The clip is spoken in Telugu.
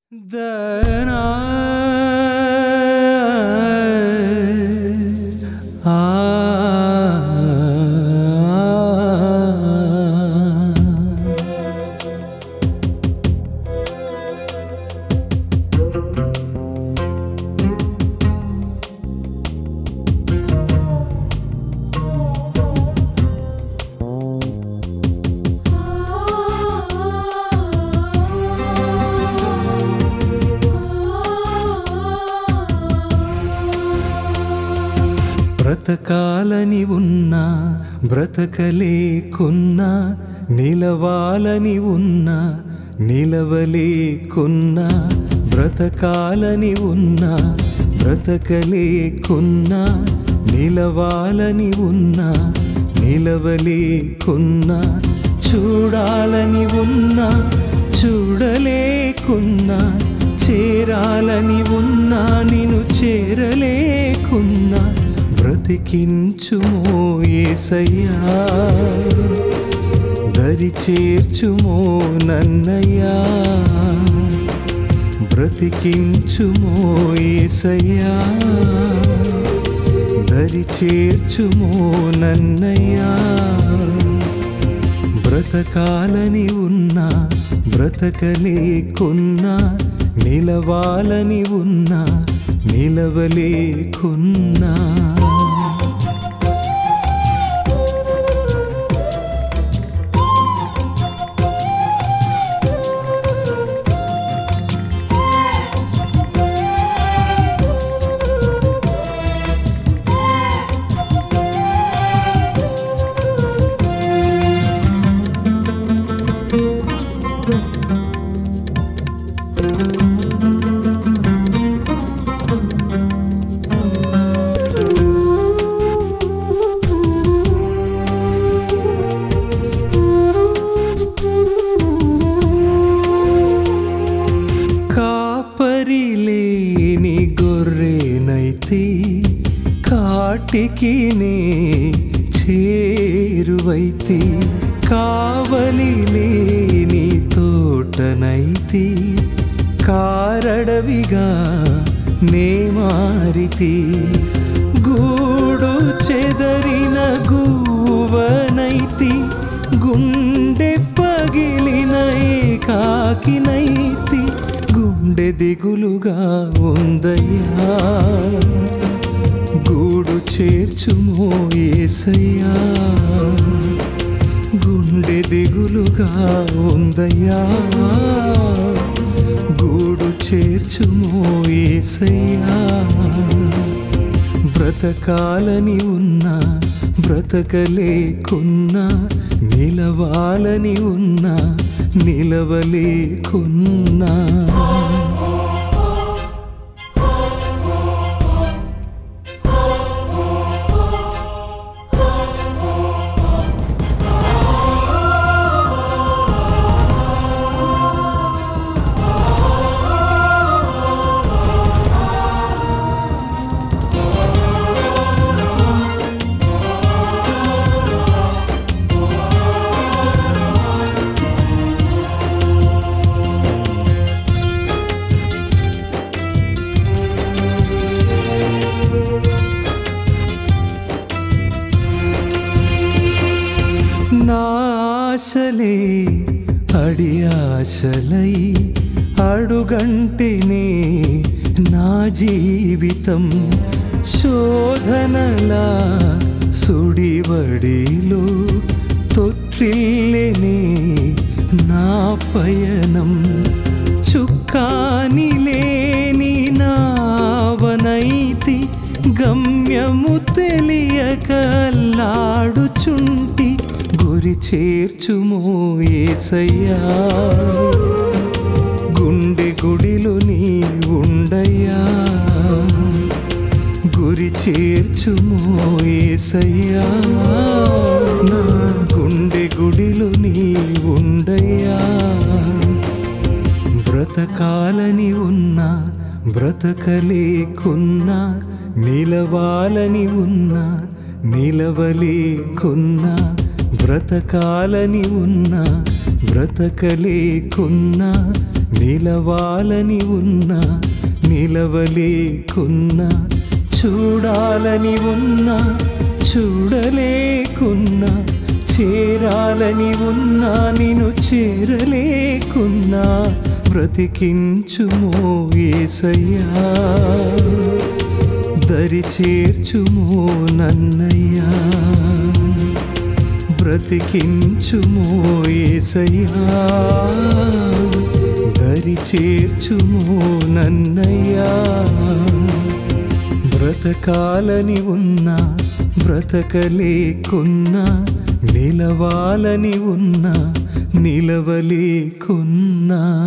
దనా ఆ బ్రతకాలని ఉన్నా బ్రతకలేకున్నా నిలవాలని ఉన్నా నిలవలేకున్నా బ్రతకాలని ఉన్నా బ్రతకలేకున్నా నిలవాలని ఉన్నా నిలవలేకున్నా చూడాలని ఉన్నా చూడలేకున్నా చేరాలని ఉన్నా నిన్ను చేరలేకున్నా బ్రతికించుమో ఏసయ్యా దరి చేర్చుమో నన్నయ్యా బ్రతికించుమో ఏసయ్యా దరి చేర్చుమో నన్నయ్యా బ్రతకాలని ఉన్నా బ్రతకలేకున్నా నిలవాలని ఉన్నా నిలవలేకున్నా కాపరిలేని గొర్రెనైతే కాటికి నే చేరువైతే కావలి లేని తోటనైతే కారడవిగా నే మారితి గూడు చెదరిన గూవనైతి గుండె పగిలిన ఏకాకినైతి గుండె దిగులుగా ఉందయ్యా గూడు చేర్చుమో ఏసయ్యా గుండె దిగులుగా ఉందయ్యా గూడు చేర్చుమో ఏసయ్యా బ్రతకాలని ఉన్నా బ్రతకలేకున్నా నిలవాలని ఉన్నా నిలవలేకున్నా నాశలే అడి ఆశలై అడుగంటేనే నా జీవితం శోధనలా సుడివడిలో తొట్టిల్లేనే నా పయనం చుక్కాని లేని నావనైతి గమ్యము తెలియకల్లాడుచుంటి గురి చేర్చుమో ఏసయ్యా గుండె గుడిలో నీ ఉండయ్యా గురి చేర్చుమో ఏసయ్యా నా గుండె గుడిలో నీ ఉండయ్యా బ్రతకాలని ఉన్నా బ్రతకలేకున్నా నిలవాలని ఉన్నా నిలవలేకున్నా బ్రతకాలని ఉన్నా బ్రతకలేకున్నా నిలవాలని ఉన్నా నిలవలేకున్నా చూడాలని ఉన్నా చూడలేకున్నా చేరాలని ఉన్నా నిన్ను చేరలేకున్నా బ్రతికించుమో ఏసయ్యా దరి చేర్చుమో నన్నయ్యా బ్రతికించుమో ఏసయ్యా దరి చేర్చుమో నన్నయ్యా బ్రతకాలని ఉన్నా బ్రతకలేకున్నా నిలవాలని ఉన్నా నిలవలేకున్నా